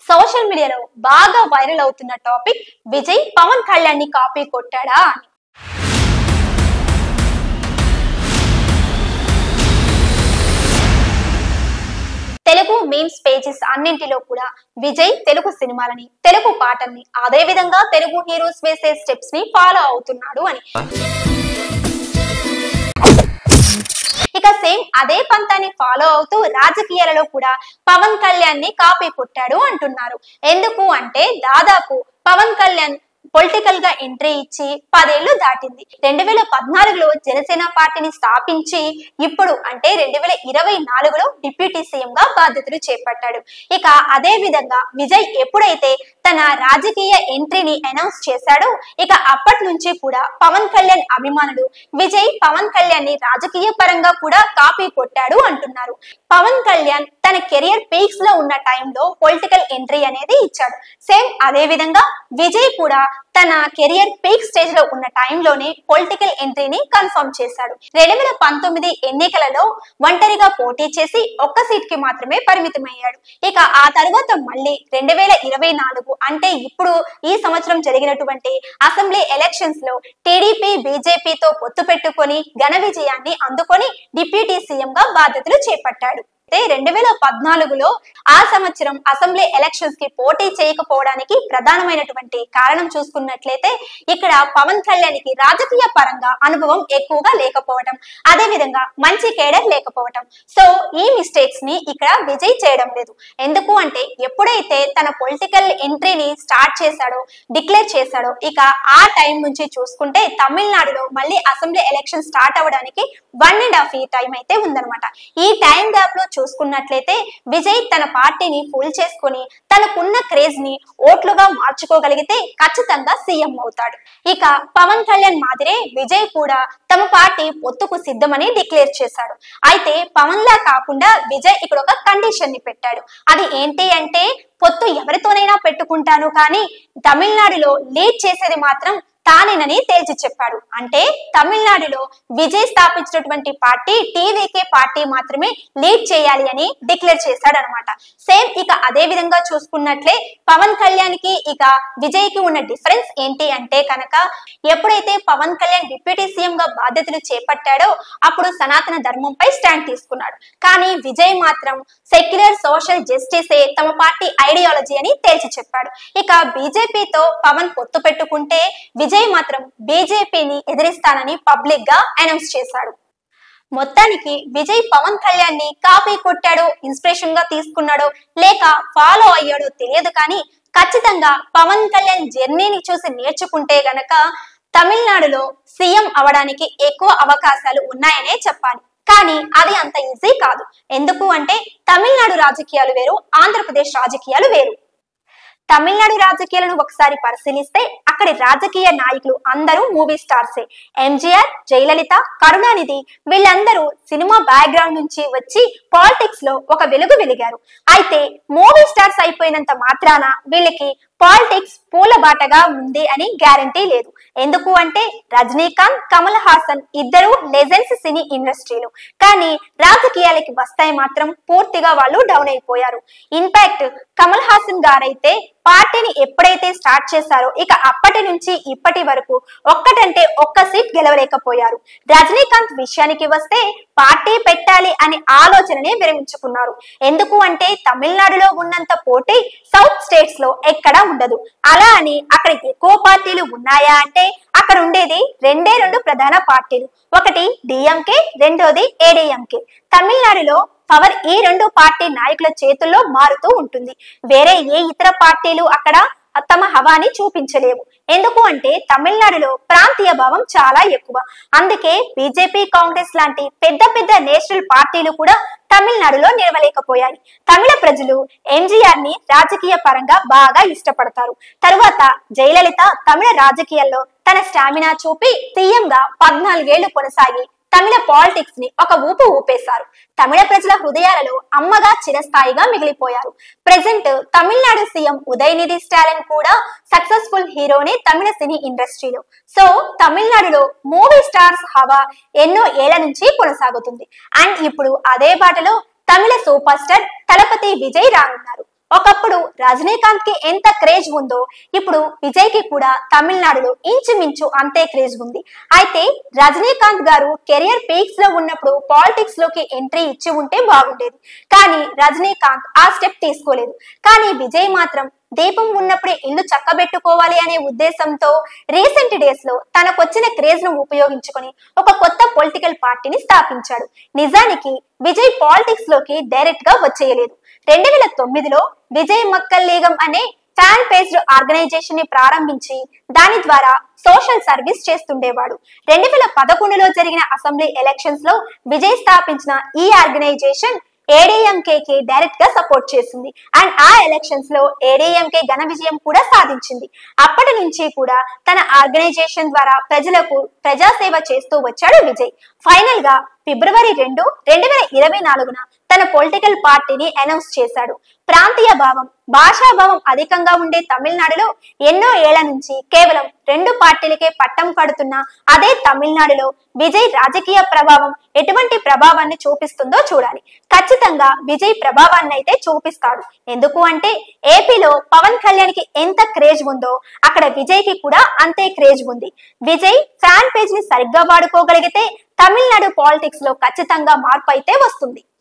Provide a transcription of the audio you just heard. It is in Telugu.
సోషల్ మీడియాలో బాగా వైరల్ అవుతున్న టాపిక్ విజయ్ పవన్ కళ్యాణ్ ని కాపీ కొట్టాడా అని తెలుగు మీమ్స్ పేజెస్ అన్నింటిలో కూడా విజయ్ తెలుగు సినిమాలని తెలుగు పాటల్ని అదే విధంగా తెలుగు హీరోస్ వేసే స్టెప్స్ ని ఫాలో అవుతున్నాడు అని ఇక సేమ్ అదే పంతాన్ని ఫాలో అవుతూ రాజకీయాలలో కూడా పవన్ కళ్యాణ్ ని కాపీ కొట్టాడు అంటున్నారు ఎందుకు అంటే దాదాపు పవన్ కళ్యాణ్ పొలిటికల్ గా ఎంట్రీ ఇచ్చి పదేళ్లు దాటింది రెండు వేల పద్నాలుగులో జనసేన పార్టీని స్థాపించి ఇప్పుడు అంటే రెండు వేల ఇరవై నాలుగులో డిప్యూటీ సీఎం గా బాధ్యతలు చేపట్టాడు ఇక అదే విధంగా విజయ్ ఎప్పుడైతే తన రాజకీయ ఎంట్రీని అనౌన్స్ చేశాడో ఇక అప్పటి నుంచి కూడా పవన్ కళ్యాణ్ అభిమానులు విజయ్ పవన్ కళ్యాణ్ ని రాజకీయ పరంగా కూడా కాపీ కొట్టాడు అంటున్నారు పవన్ కళ్యాణ్ తన కెరియర్ పీక్స్ లో ఉన్న టైంలో పొలిటికల్ ఎంట్రీ అనేది ఇచ్చాడు సేమ్ అదే విధంగా విజయ్ కూడా తన కెరియర్ పీక్ స్టేజ్ లో ఉన్న టైంలోనే పొలిటికల్ ఎంట్రీని కన్ఫర్మ్ చేశాడు రెండు వేల పంతొమ్మిది ఎన్నికలలో ఒంటరిగా పోటీ చేసి ఒక్క సీట్ కి మాత్రమే పరిమితమయ్యాడు ఇక ఆ తర్వాత మళ్ళీ రెండు వేల ఇరవై నాలుగు అంటే ఇప్పుడు ఈ సంవత్సరం జరిగినటువంటి అసెంబ్లీ ఎలక్షన్స్ లో టీడీపీ బీజేపీతో పొత్తు పెట్టుకొని ఘన విజయాన్ని అందుకొని డిప్యూటీ సీఎం గా బాధ్యతలు చేపట్టాడు అయితే రెండు వేల పద్నాలుగులో ఆ సంవత్సరం అసెంబ్లీ ఎలక్షన్స్ కి పోటీ చేయకపోవడానికి ప్రధానమైనటువంటి కారణం చూసుకున్నట్లయితే ఇక్కడ పవన్ కళ్యాణ్ కి రాజకీయ పరంగా అనుభవం ఎక్కువగా లేకపోవడం అదే విధంగా మంచి కేడర్ లేకపోవడం సో ఈ మిస్టేక్స్ ని ఇక్కడ విజయ్ చేయడం లేదు ఎందుకు అంటే ఎప్పుడైతే తన పొలిటికల్ ఎంట్రీని స్టార్ట్ చేశాడో డిక్లేర్ చేశాడో ఇక ఆ టైం నుంచి చూసుకుంటే తమిళనాడులో మళ్ళీ అసెంబ్లీ ఎలక్షన్ స్టార్ట్ అవ్వడానికి వన్ అండ్ హాఫ్ ఈ టైం అయితే ఉందన్నమాట ఈ టైం గ్యాప్ లో చూసుకున్నట్లయితే విజయ్ తన పార్టీని ఫుల్ చేసుకొని తనకున్న క్రేజ్ ని ఓట్లుగా మార్చుకోగలిగితే ఖచ్చితంగా సీఎం అవుతాడు ఇక పవన్ కళ్యాణ్ మాదిరే విజయ్ కూడా తమ పార్టీ పొత్తుకు సిద్ధమని డిక్లేర్ చేశాడు అయితే పవన్ లా కాకుండా విజయ్ ఇక్కడ ఒక కండిషన్ ని పెట్టాడు అది ఏంటి అంటే పొత్తు ఎవరితోనైనా పెట్టుకుంటాను కానీ తమిళనాడులో లీడ్ చేసేది మాత్రం తానేనని తేల్చి చెప్పాడు అంటే తమిళనాడులో విజయ్ స్థాపించినటువంటి పార్టీ టీవీకే పార్టీ మాత్రమే లీడ్ చేయాలి అని డిక్లేర్ చేశాడు అనమాట సేమ్ ఇక అదే విధంగా చూసుకున్నట్లే పవన్ కళ్యాణ్ కి ఇక విజయ్ కి ఉన్న డిఫరెన్స్ ఏంటి అంటే కనుక ఎప్పుడైతే పవన్ కళ్యాణ్ డిప్యూటీ సీఎం గా బాధ్యతలు చేపట్టాడో అప్పుడు సనాతన ధర్మంపై స్టాండ్ తీసుకున్నాడు కానీ విజయ్ మాత్రం సెక్యులర్ సోషల్ జస్టిసే తమ పార్టీ ఐడియాలజీ అని తేల్చి చెప్పాడు ఇక బీజేపీతో పవన్ పొత్తు పెట్టుకుంటే విజయ్ మాత్రం బీజేపీని ఎదిరిస్తానని పబ్లిక్ గా అనౌన్స్ చేశాడు మొత్తానికి విజయ్ పవన్ కళ్యాణ్ ని కాపీ కొట్టాడో ఇన్స్పిరేషన్ గా తీసుకున్నాడో లేక ఫాలో అయ్యాడో తెలియదు కానీ ఖచ్చితంగా పవన్ కళ్యాణ్ జర్నీని చూసి నేర్చుకుంటే గనక తమిళనాడులో సీఎం అవడానికి ఎక్కువ అవకాశాలు ఉన్నాయనే చెప్పాలి కానీ అది అంత ఈజీ కాదు ఎందుకు అంటే తమిళనాడు రాజకీయాలు వేరు ఆంధ్రప్రదేశ్ రాజకీయాలు వేరు తమిళనాడు రాజకీయాలను ఒకసారి పరిశీలిస్తే అక్కడి రాజకీయ నాయకులు అందరూ మూవీ స్టార్సే ఎంజీఆర్ జయలలిత కరుణానిధి వీళ్ళందరూ సినిమా బ్యాక్గ్రౌండ్ నుంచి వచ్చి పాలిటిక్స్ లో ఒక వెలుగు వెలిగారు అయితే మూవీ స్టార్స్ అయిపోయినంత మాత్రాన వీళ్ళకి పాలిటిక్స్ పూలబాటగా ఉంది అని గ్యారంటీ లేదు ఎందుకు అంటే రజనీకాంత్ కమల్ హాసన్ ఇద్దరు లెజెండ్స్ సినీ ఇండస్ట్రీలు కానీ రాజకీయాలకి వస్తాయి మాత్రం పూర్తిగా వాళ్ళు డౌన్ అయిపోయారు ఇన్ఫాక్ట్ కమల్ హాసన్ గారైతే పార్టీని ఎప్పుడైతే స్టార్ట్ చేశారో ఇక అప్పటి నుంచి ఇప్పటి వరకు ఒక్కటంటే ఒక్క సీట్ గెలవలేకపోయారు రజనీకాంత్ విషయానికి వస్తే పార్టీ పెట్టాలి అనే ఆలోచననే విరమించుకున్నారు ఎందుకు అంటే తమిళనాడులో ఉన్నంత పోటీ సౌత్ స్టేట్స్ లో ఎక్కడా ఉండదు అలా అని అక్కడ ఎక్కువ పార్టీలు ఉన్నాయా అంటే అక్కడ ఉండేది రెండే రెండు ప్రధాన పార్టీలు ఒకటి డిఎంకే రెండోది ఏడీఎంకే తమిళనాడులో పవర్ ఈ రెండు పార్టీ నాయకుల చేతుల్లో మారుతూ ఉంటుంది వేరే ఏ ఇతర పార్టీలు అక్కడ తమ హవాని చూపించలేవు ఎందుకు అంటే తమిళనాడులో ప్రాంతీయ భావం చాలా ఎక్కువ అందుకే బీజేపీ కాంగ్రెస్ లాంటి పెద్ద పెద్ద నేషనల్ పార్టీలు కూడా తమిళనాడులో నిలవలేకపోయాయి తమిళ ప్రజలు ఎంజీఆర్ ని రాజకీయ పరంగా బాగా ఇష్టపడతారు తరువాత జయలలిత తమిళ రాజకీయాల్లో తన స్టామినా చూపి సీఎం గా పద్నాలుగేళ్లు కొనసాగి తమిళ పాలిటిక్స్ ని ఒక ఊపు ఊపేశారు తమిళ ప్రజల హృదయాలలో అమ్మగా చిరస్థాయిగా మిగిలిపోయారు ప్రెసెంట్ తమిళనాడు సీఎం ఉదయనిధి స్టాలిన్ కూడా సక్సెస్ఫుల్ హీరోనే తమిళ సినీ ఇండస్ట్రీలో సో తమిళనాడులో మూవీ స్టార్స్ హవా ఎన్నో ఏళ్ల నుంచి కొనసాగుతుంది అండ్ ఇప్పుడు అదే బాటలో తమిళ సూపర్ స్టార్ తలపతి విజయ్ రానున్నారు ఒకప్పుడు రజనీకాంత్ కి ఎంత క్రేజ్ ఉందో ఇప్పుడు విజయ్ కి కూడా తమిళనాడులో ఇంచుమించు అంతే క్రేజ్ ఉంది అయితే రజనీకాంత్ గారు కెరియర్ పీక్స్ లో ఉన్నప్పుడు పాలిటిక్స్ లోకి ఎంట్రీ ఇచ్చి ఉంటే బాగుండేది కానీ రజనీకాంత్ ఆ స్టెప్ తీసుకోలేదు కానీ విజయ్ మాత్రం దీపం ఉన్నప్పుడే ఇల్లు చక్కబెట్టుకోవాలి అనే ఉద్దేశంతో రీసెంట్ డేస్ లో తనకొచ్చిన క్రేజ్ ను ఉపయోగించుకొని ఒక కొత్త పొలిటికల్ పార్టీని స్థాపించాడు నిజానికి విజయ్ పాలిటిక్స్ లోకి డైరెక్ట్ గా వచ్చేయలేదు రెండు వేల తొమ్మిదిలో విజయ్ మక్కల్ లీగం అనే ఫ్యాన్ పేజ్డ్ ఆర్గనైజేషన్ ని ప్రారంభించి దాని ద్వారా సోషల్ సర్వీస్ చేస్తుండేవాడు రెండు వేల పదకొండులో జరిగిన అసెంబ్లీ ఎలక్షన్స్ లో విజయ్ స్థాపించిన ఈ ఆర్గనైజేషన్ ఏడీఎంకేకి డైరెక్ట్ గా సపోర్ట్ చేసింది అండ్ ఆ ఎలక్షన్స్ లో ఏడీఎంకే ఘన విజయం కూడా సాధించింది అప్పటి నుంచి కూడా తన ఆర్గనైజేషన్ ద్వారా ప్రజలకు ప్రజాసేవ చేస్తూ వచ్చాడు విజయ్ ఫైనల్ గా ఫిబ్రవరి రెండు రెండు వేల ఇరవై నాలుగున తన పొలిటికల్ పార్టీని అనౌన్స్ చేశాడు ప్రాంతీయ భావం భాషా భావం అధికంగా ఉండే తమిళనాడులో ఎన్నో ఏళ్ల నుంచి కేవలం రెండు పార్టీలకే పట్టం కడుతున్న అదే తమిళనాడులో విజయ్ రాజకీయ ప్రభావం ఎటువంటి ప్రభావాన్ని చూపిస్తుందో చూడాలి ఖచ్చితంగా విజయ్ ప్రభావాన్ని అయితే చూపిస్తాడు ఎందుకు అంటే ఏపీలో పవన్ కళ్యాణ్ కి ఎంత క్రేజ్ ఉందో అక్కడ విజయ్ కి కూడా అంతే క్రేజ్ ఉంది విజయ్ ఫ్యాన్ పేజ్ ని సరిగ్గా వాడుకోగలిగితే తమిళనాడు పాలిటిక్స్ లో ఖచ్చితంగా మార్పు అయితే వస్తుంది